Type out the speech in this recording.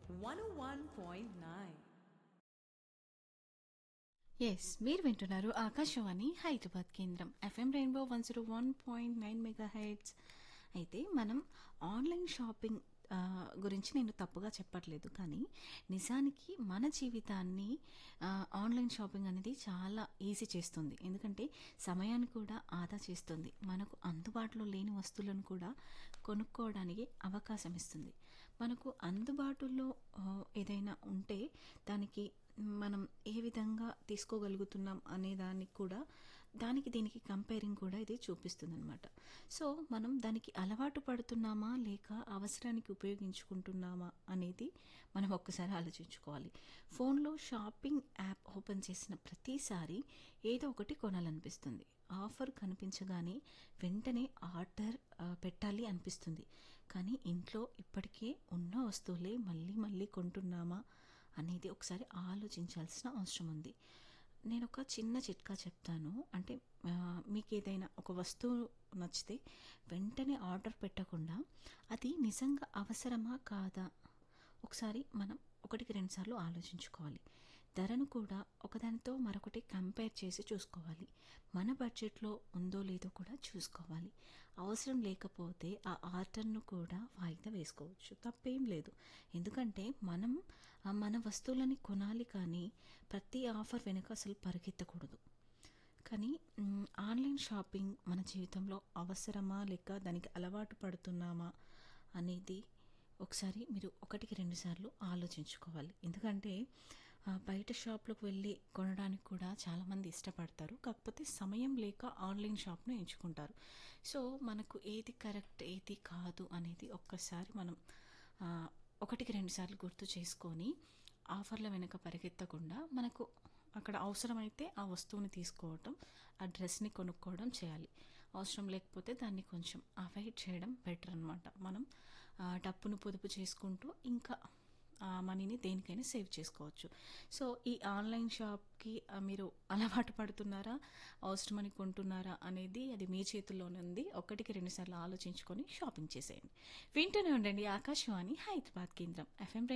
101.9. Yes మీరు వింటున్నారు ఆకాశవాణి హైదరాబాద్ కేంద్రం FM rainbow one zero one point nine megahertz అయితే మనం ఆన్లైన్ షాపింగ్ ఆ, గురించి నేను తప్పుగా చెప్పట్లేదు కానీ నిజానికి మన జీవితాన్ని ఆ, ఆన్లైన్ షాపింగ్ అనేది చాలా ఈజీ చేస్తుంది ఎందుకంటే సమయాన్ని కూడా ఆదా చేస్తుంది మనకు అందుబాటులో లేని వస్తువులను కూడా కొనుక్కోవడానికి అవకాశం ఇస్తుంది మనకు అందుబాటులో ఆ, ఏదైనా ఉంటే దానికి మనం ఏ విధంగా తీసుకోగలుగుతున్నాం అనే దానికి కూడా దానికి దీనికి కంపేరింగ్ కూడా ఇది చూపిస్తుంది అనమాట సో మనం దానికి అలవాటు పడుతున్నామా లేక అవసరానికి ఉపయోగించుకుంటున్నామా అనేది మనం ఒక్కసారి ఆలోచించుకోవాలి ఫోన్లో షాపింగ్ యాప్ ఓపెన్ చేసిన ప్రతిసారి ఏదో ఒకటి కొనాలనిపిస్తుంది ఆఫర్ కనిపించగానే వెంటనే ఆర్డర్ ఆ, పెట్టాలి అనిపిస్తుంది కానీ ఇంట్లో ఇప్పటికే ఉన్న వస్తువులే మళ్ళీ మళ్ళీ కొంటున్నామా అనేది ఒకసారి ఆలోచించాల్సిన అవసరం ఉంది నేను ఒక చిన్న చిట్కా చెప్తాను అంటే ఆ, మీకు ఏదైనా ఒక వస్తువు నచ్చితే వెంటనే ఆర్డర్ పెట్టకుండా అది నిజంగా అవసరమా కాదా ఒకసారి మనం ఒకటికి రెండుసార్లు ఆలోచించుకోవాలి ధరను కూడా ఒకదానితో మరొకటి కంపేర్ చేసి చూసుకోవాలి మన బడ్జెట్లో ఉందో లేదో కూడా చూసుకోవాలి అవసరం లేకపోతే ఆ ఆర్డర్ను కూడా వాయిదా వేసుకోవచ్చు తప్పేం లేదు ఎందుకంటే మనం ఆ, మన వస్తువులని కొనాలి కానీ ప్రతి ఆఫర్ వెనుక అసలు పరిగెత్తకూడదు కానీ మ్, ఆన్లైన్ షాపింగ్ మన జీవితంలో అవసరమా లేక దానికి అలవాటు పడుతున్నామా అనేది ఒకసారి మీరు ఒకటికి రెండు సార్లు ఆలోచించుకోవాలి ఎందుకంటే ఆ, బయట షాప్లకు వెళ్ళి కొనడానికి కూడా చాలామంది ఇష్టపడతారు కాకపోతే సమయం లేక ఆన్లైన్ షాప్ను ఎంచుకుంటారు సో మనకు ఏది కరెక్ట్ ఏది కాదు అనేది ఒక్కసారి మనం ఆ, ఒకటికి రెండు సార్లు గుర్తు చేసుకొని ఆఫర్ల వెనుక పరిగెత్తకుండా మనకు అక్కడ అవసరమైతే ఆ వస్తువుని తీసుకోవటం ఆ డ్రెస్ని కొనుక్కోవడం చేయాలి అవసరం లేకపోతే దాన్ని కొంచెం అవాయిడ్ చేయడం బెటర్ అనమాట మనం ఆ, డబ్బును పొదుపు చేసుకుంటూ ఇంకా ఆ మనీని దేనికైనా సేవ్ చేసుకోవచ్చు సో ఈ ఆన్లైన్ షాప్కి ఆ, మీరు అలవాటు పడుతున్నారా అవసరమని కొంటున్నారా అనేది అది మీ చేతుల్లోనే ఉంది ఒకటికి రెండుసార్లు ఆలోచించుకొని షాపింగ్ చేసేయండి వింటూనే ఉండండి ఆకాశవాణి హైదరాబాద్ కేంద్రం ఎఫ్ఎం